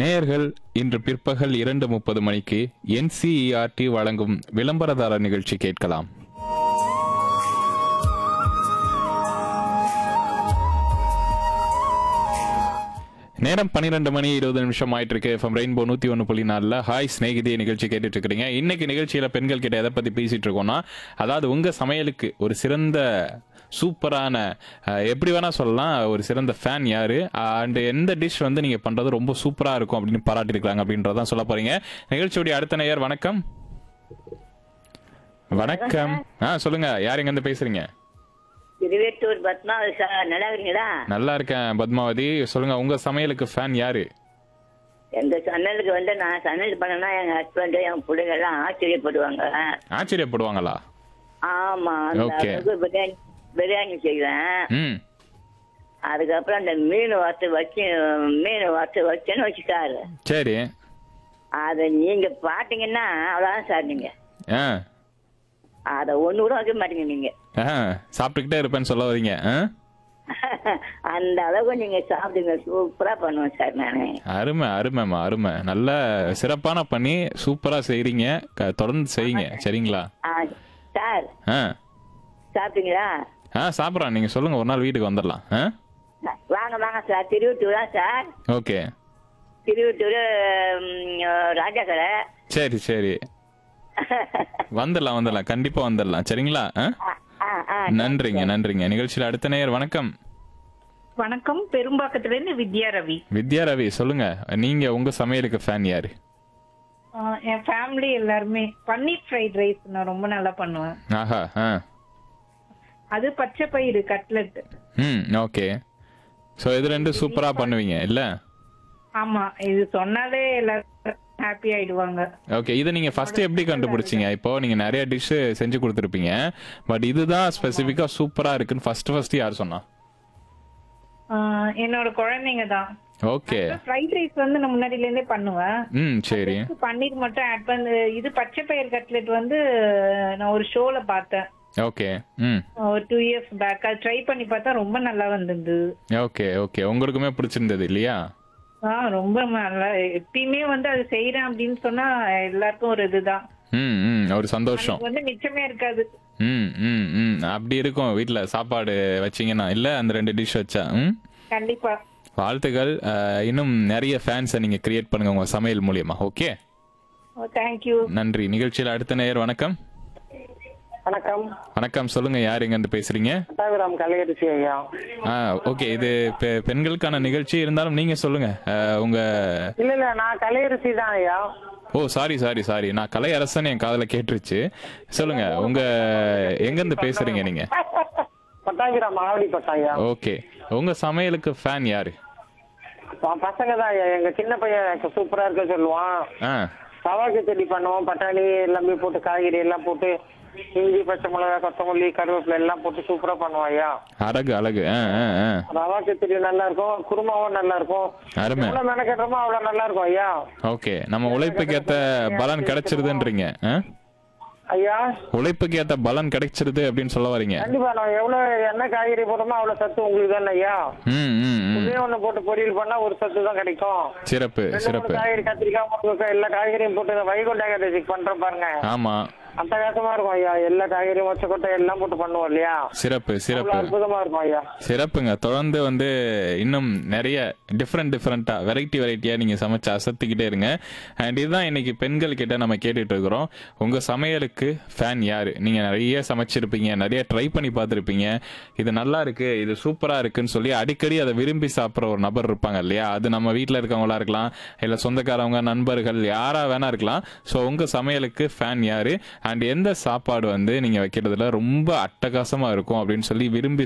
நேயர்கள் இன்று பிற்பகல் இரண்டு முப்பது மணிக்கு என்சிஇஆர்டி வழங்கும் விளம்பரதாரர் நிகழ்ச்சி கேட்கலாம் நேரம் பன்னிரெண்டு மணி இருபது நிமிஷம் ஆயிட்டு இருக்கு எஃப்எம் ரெயின்போ நூத்தி ஒன்று புள்ளி நாலில் ஹாய் ஸ்நேகிதி நிகழ்ச்சி கேட்டுட்டு இருக்கிறீங்க இன்னைக்கு நிகழ்ச்சியில பெண்கள் கிட்ட எதை பத்தி பேசிட்டு இருக்கோம்னா அதாவது உங்க சமையலுக்கு ஒரு சிறந்த சூப்பரான அஹ், எப்படி வேணா சொல்லலாம் ஒரு சிறந்த ஃபேன் யாரு அண்ட் எந்த டிஷ் வந்து நீங்க பண்றது ரொம்ப சூப்பரா இருக்கும் அப்படின்னு பாராட்டிருக்காங்க அப்படின்றதான் சொல்ல போறீங்க நிகழ்ச்சியுடைய அடுத்த நேயர் வணக்கம் வணக்கம் ஆ சொல்லுங்க யார் எங்க இருந்து பேசுறீங்க திருவேட்டூர் பத்மாவதி சார் நல்லா இருக்கீங்களா நல்லா இருக்கேன் பத்மாவதி சொல்லுங்க உங்க சமையலுக்கு ஃபேன் யாரு எங்க சமையலுக்கு வந்து நான் சமையல் பண்ணனா எங்க ஹஸ்பண்ட் என் பிள்ளைங்க எல்லாம் ஆச்சரியப்படுவாங்க ஆச்சரியப்படுவாங்களா ஆமா அந்த Okay. அளவுக்கு பிரியாணி பிரியாணி செய்வேன் ம் அதுக்கப்புறம் அந்த மீன் வறுத்து வச்சு மீன் வறுத்து வச்சேன்னு வச்சுக்காரு சரி அதை நீங்க பாத்தீங்கன்னா அவ்வளவுதான் சார் நீங்க ஆ அதை ஒண்ணு கூட வைக்க மாட்டீங்க நீங்க ஆ சாப்பிட்டுக்கிட்டே இருப்பேன்னு சொல்ல வரீங்க ஆ அந்த அளவுக்கு நீங்க சாப்பிடுங்க சூப்பரா பண்ணுவேன் சார் நானு அருமை அருமைம்மா அருமை நல்ல சிறப்பான பண்ணி சூப்பரா செய்றீங்க க- தொடர்ந்து செய்யுங்க சரிங்களா ஆ, சார் ஆ சாப்பிட்டீங்களா ஆ சாப்பிட்றோம் நீங்க சொல்லுங்க ஒரு நாள் வீட்டுக்கு வந்துடலாம் ஆ வாங்க வாங்க சார் திருவட்டூரா சார் ஓகே திருவட்டூர் ராஜாக்கடை சரி சரி வந்துடலாம் வந்துடலாம் கண்டிப்பா வந்துடலாம் சரிங்களா ஆ ஆ, ஆ, நன்றிங்க நன்றிங்க நிகழ்ச்சியில் அடுத்த நேயர் வணக்கம் வணக்கம் பெரும்பாக்கத்துல இருந்து வித்யா ரவி வித்யா ரவி சொல்லுங்க நீங்க உங்க சமையலுக்கு ஃபேன் யாரு ஆஹ் என் ஃபேமிலி எல்லாருமே பன்னீர் ஃப்ரைட் ரைஸ் நான் ரொம்ப நல்லா பண்ணுவேன் ஆஹா ஆ அது பச்சை பயிறு கட்லெட் ம் ஓகே ஸோ இது ரெண்டு சூப்பரா பண்ணுவீங்க இல்ல ஆமா இது சொன்னாலே எல்லாரும் ஹாப்பி ஆயிடுவாங்க ஓகே இதை நீங்க ஃபர்ஸ்ட் எப்படி கண்டுபிடிச்சீங்க இப்போ நீங்க நிறைய டிஷ் செஞ்சு கொடுத்துருப்பீங்க பட் இதுதான் ஸ்பெசிஃபிக்கா சூப்பரா இருக்குன்னு ஃபர்ஸ்ட் ஃபர்ஸ்ட் யார் சொன்னா ஆஹ் என்னோட குழந்தைங்க தான் ஓகே ஃப்ரைட் ரைஸ் வந்து நான் முன்னாடில இருந்தே பண்ணுவேன் ம் சரி பன்னீர் மட்டும் ஆட் பண்ணு இது பச்சை பயிர் கட்லெட் வந்து நான் ஒரு ஷோல பார்த்தேன் ஓகே ம் ஒரு டூ இயர்ஸ் பேக் அது ட்ரை பண்ணி பார்த்தா ரொம்ப நல்லா வந்திருந்தது ஓகே ஓகே உங்களுக்குமே பிடிச்சிருந்தது இல்லையா ஆ ரொம்ப நல்லா எப்பயுமே வந்து அது செய்யறேன் அப்படின்னு சொன்னா எல்லாருக்கும் ஒரு இதுதான் ம் ம் ஒரு சந்தோஷம் எனக்கு வந்து மிச்சமே இருக்காது ம் ம் ம் அப்படி இருக்கும் வீட்ல சாப்பாடு வச்சீங்கன்னா இல்ல அந்த ரெண்டு டிஷ் வச்சா ம் கண்டிப்பா வாழ்த்துக்கள் அஹ், இன்னும் நிறைய ஃபேன்ஸை நீங்க கிரியேட் பண்ணுங்க உங்க சமையல் மூலியமா ஓகே தேங்க்யூ நன்றி நிகழ்ச்சியில் அடுத்த நேயர் வணக்கம் வணக்கம் வணக்கம் சொல்லுங்க யார் எங்க இருந்து பேசுறீங்க பட்டாபிராம் கலையரசி ஐயா ஆ ஓகே இது பெ- பெண்களுக்கான நிகழ்ச்சி இருந்தாலும் நீங்க சொல்லுங்க அஹ், உங்க இல்ல இல்ல நான் கலையரசி தான் ஐயா ஓ சாரி சாரி சாரி நான் கலை அரசன் என் காதுல கேட்டுருச்சு சொல்லுங்க உங்க எங்க இருந்து பேசுறீங்க நீங்க பட்டாபிராம் ஆவடி பட்டாயா ஓகே உங்க சமையலுக்கு ஃபேன் யாரு பசங்க தான் ஐயா எங்க சின்ன பையன் சூப்பரா இருக்க சொல்லுவான் ஆ சவாக்கு செடி பண்ணுவோம் பட்டாணி எல்லாமே போட்டு காய்கறி எல்லாம் போட்டு இஞ்சி பச்சை மிளகா கொத்தமல்லி கருவேப்பிலை எல்லாம் போட்டு சூப்பரா பண்ணுவோம் ஐயா அழகு அழகு ஆ ஆ ஆ ரவா கிச்சடி நல்லா இருக்கும் குருமாவும் நல்லா இருக்கும் அருமை எவ்வளவு மெனக்கட்டுறோமோ அவ்வளவு நல்லா இருக்கும் ஐயா ஓகே நம்ம உழைப்புக்கு ஏத்த பலன் கிடைச்சிருதுன்றீங்க ஆ? ஐயா உழைப்புக்கு ஏத்த பலன் கிடைச்சிருது அப்படின்னு சொல்ல வரீங்க கண்டிப்பா நான் எவ்வளவு என்ன காய்கறி போடுறோமோ அவ்வளவு சத்து உங்களுக்கு தானே ஐயா ம் ம் ம் ஒரே ஒண்ணு போட்டு பொரியல் பண்ணா ஒரு சத்து தான் கிடைக்கும் சிறப்பு ரெண்டு மூணு சிறப்பு காய்கறி கத்திரிக்காய் முருங்கைக்காய் எல்லா காய்கறியும் போட்டு இந்த வைகுண்ட ஏகாதசிக்கு பண்றோம் பாருங்க ஆமா அட்டகாசமா இருக்கும் ஐயா எல்லா காய்கறியும் மொச்சக்கொட்டை எல்லாம் போட்டு பண்ணுவோம் இல்லையா சிறப்பு அவ்வளவு சிறப்பு அற்புதமா இருக்கும் ஐயா சிறப்புங்க தொடர்ந்து வந்து இன்னும் நிறைய டிஃப்ரெண்ட் டிஃப்ரெண்டா வெரைட்டி வெரைட்டியா நீங்க சமைச்சு அசத்திக்கிட்டே இருங்க அண்ட் இதுதான் இன்னைக்கு பெண்கள் கிட்ட நம்ம கேட்டுட்டு இருக்கிறோம் உங்க சமையலுக்கு ஃபேன் யாரு நீங்க நிறைய சமைச்சிருப்பீங்க நிறைய ட்ரை பண்ணி பார்த்துருப்பீங்க இது நல்லா இருக்கு இது சூப்பரா இருக்குன்னு சொல்லி அடிக்கடி அதை விரும்பி சாப்பிட்ற ஒரு நபர் இருப்பாங்க இல்லையா அது நம்ம வீட்டில் இருக்கவங்களா இருக்கலாம் இல்ல சொந்தக்காரவங்க நண்பர்கள் யாரா வேணா இருக்கலாம் ஸோ உங்க சமையலுக்கு ஃபேன் யாரு அண்ட் எந்த சாப்பாடு வந்து நீங்க வைக்கிறதுல ரொம்ப அட்டகாசமா இருக்கும் அப்படின்னு சொல்லி விரும்பி